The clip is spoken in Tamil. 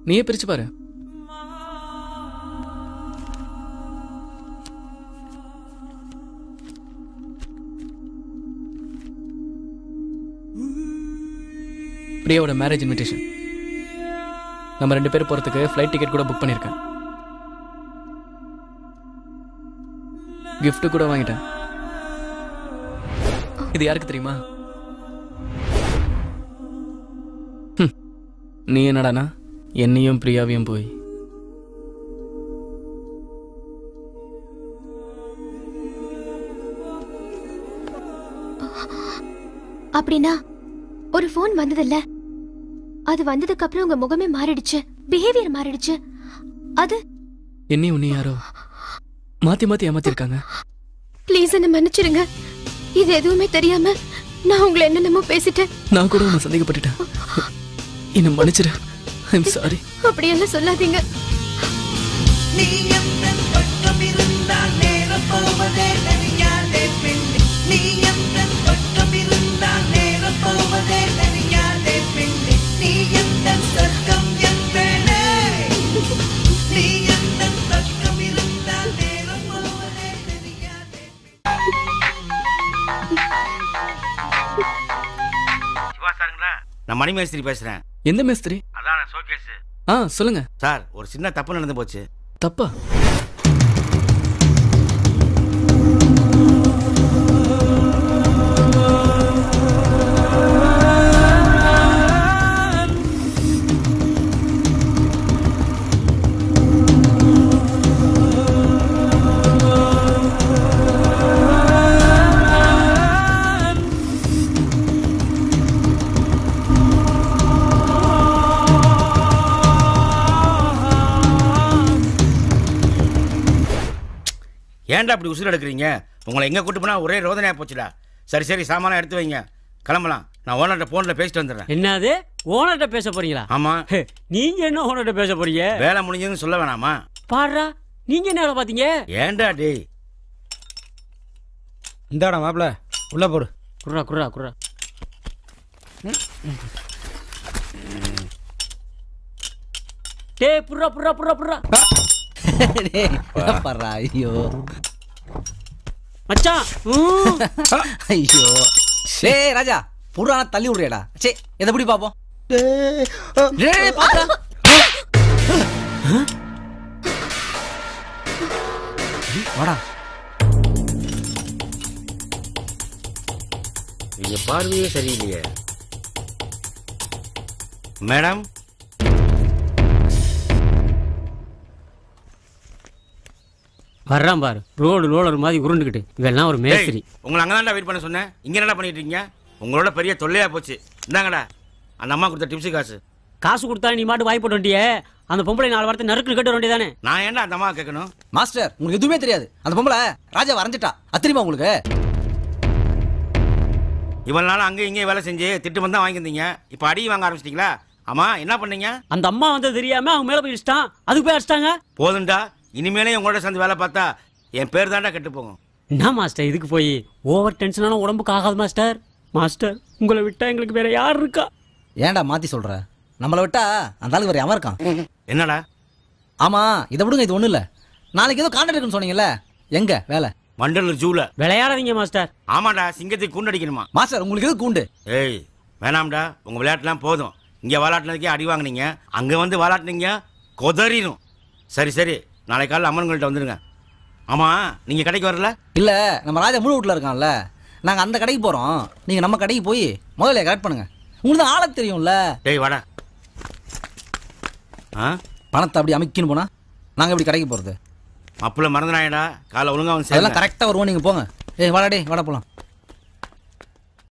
நீயே பிரிச்சு பாரு பிரியாவோட மேரேஜ் இன்விடேஷன் நம்ம ரெண்டு பேரும் போறதுக்கு ஃப்ளைட் டிக்கெட் கூட புக் பண்ணியிருக்கேன் gift கூட வாங்கிட்டேன் இது யாருக்கு தெரியுமா ஹம். நீ என்னடானா என்னையும் பிரியாவையும் போய் அப்படின்னா ஒரு ஃபோன் வந்ததில்ல அது வந்ததுக்கு அப்புறம் உங்க முகமே மாறிடுச்சு பிஹேவியர் மாறிடுச்சு அது என்னையும் உன்னையும் யாரோ மாத்தி மாத்தி ஏமாத்திருக்காங்க ப்ளீஸ் என்ன மன்னிச்சிடுங்க இது எதுவுமே தெரியாம நான் உங்களை என்னென்னமோ பேசிட்டேன் நான் கூட உன்னை சந்தேகப்பட்டுட்டேன் என்னை மன்னிச்சிடு ஐம் சாரி அப்படியெல்லாம் சொல்லாதீங்க நீ எந்தன் பக்கம் இருந்தால் நேரம் போவதே தெரியாதே பெண்ணே நீ எந்தன் பக்கம் இருந்தால் நேரம் போவதே தெரியாதே பெண்ணே நீ எந்தன் சொர்க்கம் என்பேனே நீ எந்தன் பக்கம் இருந்தால் நேரம் போவதே தெரியாதே சிவா சாருங்களா நான் மணிமேஸ்திரி பேசுறேன் எந்த மேஸ்திரி அதான் ஷோகேஸ் ஆ சொல்லுங்க சார் ஒரு சின்ன தப்பு நடந்து போச்சு தப்பா ஏன்டா அப்படி உசுர் எடுக்கிறீங்க உங்களை எங்கே கூட்டு போனா ஒரே ரோதனையாக போச்சுடா சரி சரி சாமானம் எடுத்து வைங்க கிளம்பலாம் நான் ஓனர்கிட்ட ஃபோனில் பேசிட்டு வந்துடுறேன் என்னது ஓனர்கிட்ட பேச போறீங்களா ஆமாம் ஹே, நீங்க என்ன ஓனர்கிட்ட பேச போறீங்க வேலை முடிஞ்சதுன்னு சொல்ல வேணாமா பாடுறா நீங்க என்ன வேலை பாத்தீங்க ஏன்டா டேய் இந்தாடா மாப்பிள உள்ள போடு குர்ரா குர்ரா குர்ரா டேய் புர்ரா புர்ரா புர்ரா புர்ரா பர்றா ஐயோ மச்சான் ஊ. ஐயோ டேய் ராஜா புறான தள்ளி விடுறியாடா சே எதை எப்படி பாப்போம் டேய் பாத்தா வாடா இங்க பார்வையே சரியில்லையே மேடம் வர்றான் பாரு ரோடு ரோலர் மாதிரி உருண்டுக்கிட்டு இவெல்லாம் ஒரு மேஸ்திரி டேய், உங்களை அங்கே வெயிட் பண்ண சொன்னேன் இங்கே என்னடா பண்ணிட்டு இருக்கீங்க உங்களோட பெரிய தொல்லையா போச்சு இந்தாங்கடா அந்த அம்மா கொடுத்த டிப்ஸு காசு காசு கொடுத்தா நீ மாட்டு வாய் போட்டு வண்டியே அந்த பொம்பளை நாலு வாரத்தை நறுக்கு கட்ட வேண்டியதானே நான் ஏன்டா அந்த அம்மா கேட்கணும் மாஸ்டர் உங்களுக்கு எதுவுமே தெரியாது அந்த பொம்பளை ராஜா வரைஞ்சிட்டா அத்திரிமா உங்களுக்கு இவ்வளவு நாள் அங்கேயும் இங்கேயும் வேலை செஞ்சு திட்டு வந்து தான் வாங்கியிருந்தீங்க இப்போ அடி வாங்க ஆரம்பிச்சிட்டீங்களா ஆமா என்ன பண்ணீங்க அந்த அம்மா வந்து தெரியாம அவங்க மேல போய் இஷ்டம் அதுக்கு போய் அடிச்சிட்டாங்க போதும்டா இனிமேலே உங்களோட சேர்ந்து வேலை பார்த்தா என் பேர் தான்டா கெட்டு போகும் என்ன மாஸ்டர் இதுக்கு போய் ஓவர் டென்ஷனான உடம்புக்கு ஆகாது மாஸ்டர் மாஸ்டர் உங்களை விட்டா எங்களுக்கு வேற யார் இருக்கா ஏன்டா மாத்தி சொல்ற நம்மளை விட்டா அந்த ஆளுக்கு வேற எவன் இருக்கான் என்னடா ஆமா இதை விடுங்க இது ஒண்ணும் இல்ல நாளைக்கு ஏதோ கான்ட்ராக்ட் இருக்குன்னு சொன்னீங்கல்ல எங்க வேலை மண்டலூர் ஜூல விளையாடாதீங்க மாஸ்டர் ஆமாடா சிங்கத்துக்கு கூண்டடிக்கணுமா மாஸ்டர் உங்களுக்கு எது கூண்டு ஏய் வேணாம்டா உங்க விளையாட்டுலாம் போதும் இங்க விளாட்டுனதுக்கே அடி வாங்குனீங்க அங்க வந்து விளாட்டுனீங்க கொதறிடும் சரி சரி நாளை காலையில் அம்மன்கள்ட்ட வந்துருங்க ஆமா நீங்க கடைக்கு வரல இல்ல நம்ம ராஜா முழு வீட்டுல இருக்கான்ல நாங்க அந்த கடைக்கு போறோம் நீங்க நம்ம கடைக்கு போய் முதல்ல கரெக்ட் பண்ணுங்க உங்களுக்கு தான் ஆள தெரியும்ல டேய் வாடா ஆ பணத்தை அப்படி அமைக்கின்னு போனா நாங்க எப்படி கடைக்கு போறது மாப்பிள்ள மறந்துடாயடா காலை ஒழுங்கா வந்து அதெல்லாம் சேரல கரெக்டா வருவோம் நீங்க போங்க ஏய் வாடா டேய் வாடா போலாம்